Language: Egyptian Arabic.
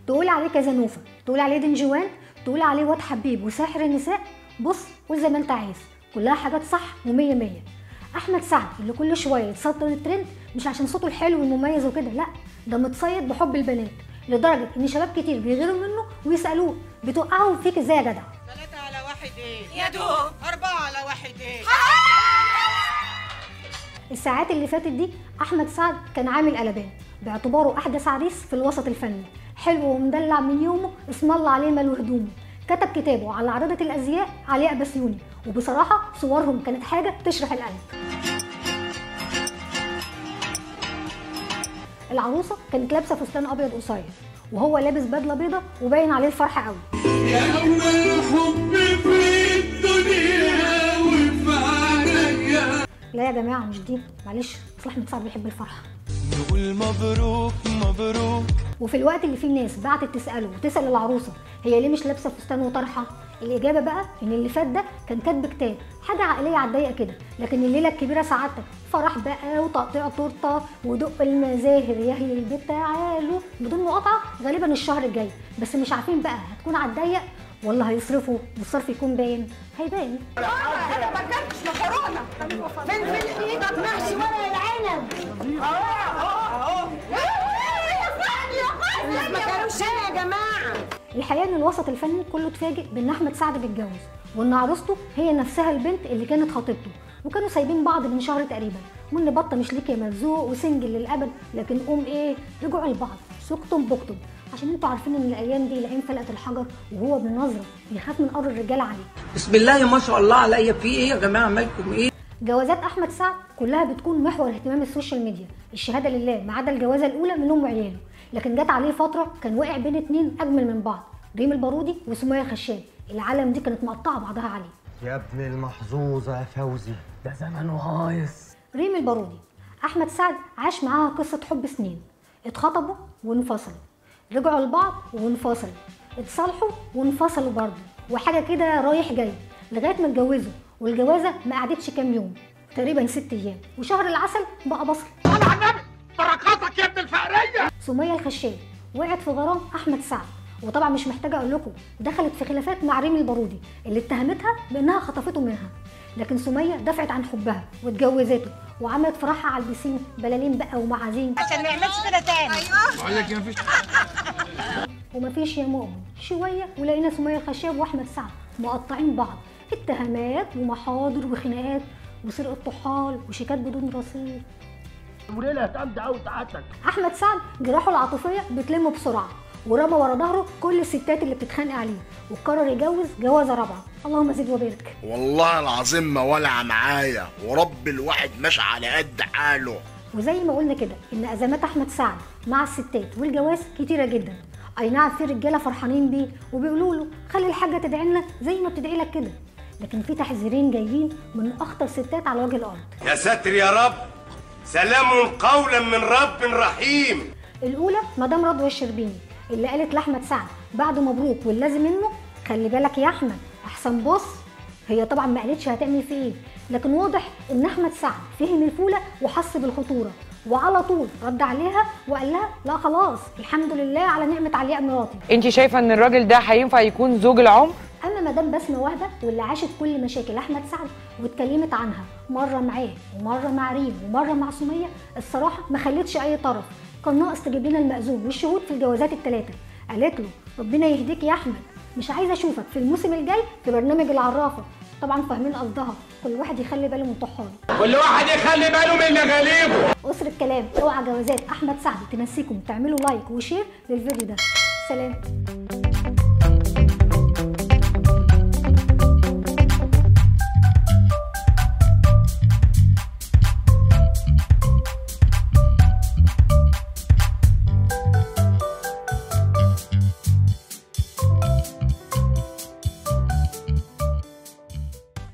تقول عليه كازانوفا تقول عليه دنجوان تقول عليه واد حبيب وساحر النساء بص قول زي ما انت عايز كلها حاجات صح ومية مية احمد سعد اللي كل شويه يتصدر الترند مش عشان صوته الحلو والمميز وكده لا ده متصيد بحب البنات لدرجه ان شباب كتير بيغيروا منه ويسالوه بتوقعوا فيك ازاي يا جدع ثلاثة على واحد ايه؟ يا دوب أربعة على واحد ايه؟ الساعات اللي فاتت دي احمد سعد كان عامل قلبان باعتباره احدث عريس في الوسط الفني حلو ومدلع من يومه اسم الله عليه ماله هدومه كتب كتابه على عارضة الأزياء علياء بسيوني وبصراحة صورهم كانت حاجة تشرح القلب العروسة كانت لابسة فستان أبيض قصير وهو لابس بدلة بيضة وباين عليه الفرحة قوي يا أول حب في الدنيا وفعلك يا لا يا جماعة مش دي معلش أصل أحمد سعد بيحب الفرحة نقول مبروك مبروك وفي الوقت اللي فيه الناس بعتت تساله وتسال العروسه هي ليه مش لابسه فستان وطرحه الاجابه بقى ان اللي فات ده كان كاتب كتاب حاجه عائليه على الضيق كده لكن الليله الكبيره سعادتك فرح بقى وتقطيع تورته ودق المزاهر يا اهل البيت تعالوا بدون مقاطعه غالبا الشهر الجاي بس مش عارفين بقى هتكون على الضيق ولا هيصرفوا والصرف يكون باين هيبان أنا ما كانتش مكرونة فين فين إيدك محشي ورق العنب أهو ما كانوش إيه يا جماعة الحقيقه ان الوسط الفني كله اتفاجئ بان احمد سعد بيتجوز وان عروسته هي نفسها البنت اللي كانت خطيبته وكانوا سايبين بعض من شهر تقريبا وان بطه مش ليك يا مرزوق وسنجل للابد لكن قوم ايه رجعوا لبعض سكتم بكتم عشان انتوا عارفين ان الايام دي العين فلقت الحجر وهو بنظره بيخاف من قر الرجال عليه بسم الله ما شاء الله عليا في ايه يا جماعه مالكم ايه جوازات احمد سعد كلها بتكون محور اهتمام السوشيال ميديا الشهاده لله ما عدا الجوازه الاولى من ام وعياله لكن جت عليه فتره كان واقع بين اتنين اجمل من بعض ريم البارودي وسميه خشاب العالم دي كانت مقطعه بعضها عليه يا ابن المحظوظة يا فوزي ده زمن هايص ريم البارودي احمد سعد عاش معاها قصه حب سنين اتخطبوا وانفصلوا رجعوا لبعض وانفصلوا اتصالحوا وانفصلوا برضه وحاجه كده رايح جاي لغايه ما اتجوزوا والجوازه ما قعدتش كام يوم تقريبا ست ايام وشهر العسل بقى بصل بركاتك يا ابن الفقرية سميه الخشاب وقعت في غرام احمد سعد وطبعا مش محتاجه اقول لكم دخلت في خلافات مع ريم البارودي اللي اتهمتها بانها خطفته منها لكن سميه دفعت عن حبها واتجوزته وعملت فرحها على البسين بلالين بقى ومعازيم عشان ما يعملش كده تاني بقول لك مفيش ومفيش يا مؤمن شويه ولقينا سميه الخشاب واحمد سعد مقطعين بعض اتهامات ومحاضر وخناقات وسرقه طحال وشيكات بدون رصيد وليلة جامدة أوي سعادتك احمد سعد جراحه العاطفيه بتلمه بسرعه ورمى ورا ظهره كل الستات اللي بتتخانق عليه وقرر يجوز جوازه رابعه اللهم زد وبارك والله العظيم ما ولع معايا ورب الواحد ماشي على قد حاله وزي ما قلنا كده ان ازمات احمد سعد مع الستات والجواز كتيره جدا اي نعم في رجاله فرحانين بيه وبيقولوا له خلي الحاجه تدعي لنا زي ما بتدعي لك كده لكن في تحذيرين جايين من اخطر ستات على وجه الارض يا ساتر يا رب سلام قولا من رب رحيم الاولى مدام رضوى الشربيني اللي قالت لاحمد سعد بعد مبروك واللازم منه خلي بالك يا احمد احسن بص هي طبعا ما قالتش هتعمل فيه ايه لكن واضح ان احمد سعد فهم الفوله وحس بالخطوره وعلى طول رد عليها وقال لها لا خلاص الحمد لله على نعمه علياء مراتي انت شايفه ان الراجل ده هينفع يكون زوج العمر اما مدام بسمه وهبه واللي عاشت كل مشاكل احمد سعد واتكلمت عنها مره معاه ومره مع ريم ومره مع سميه الصراحه ما خلتش اي طرف كان ناقص تجيب لنا المأذون والشهود في الجوازات الثلاثه قالت له ربنا يهديك يا احمد مش عايزه اشوفك في الموسم الجاي في برنامج العرافه طبعا فاهمين قصدها كل واحد يخلي باله من طحال كل واحد يخلي باله من مغاليبه اسر الكلام اوعى جوازات احمد سعد تنسيكم تعملوا لايك وشير للفيديو ده سلام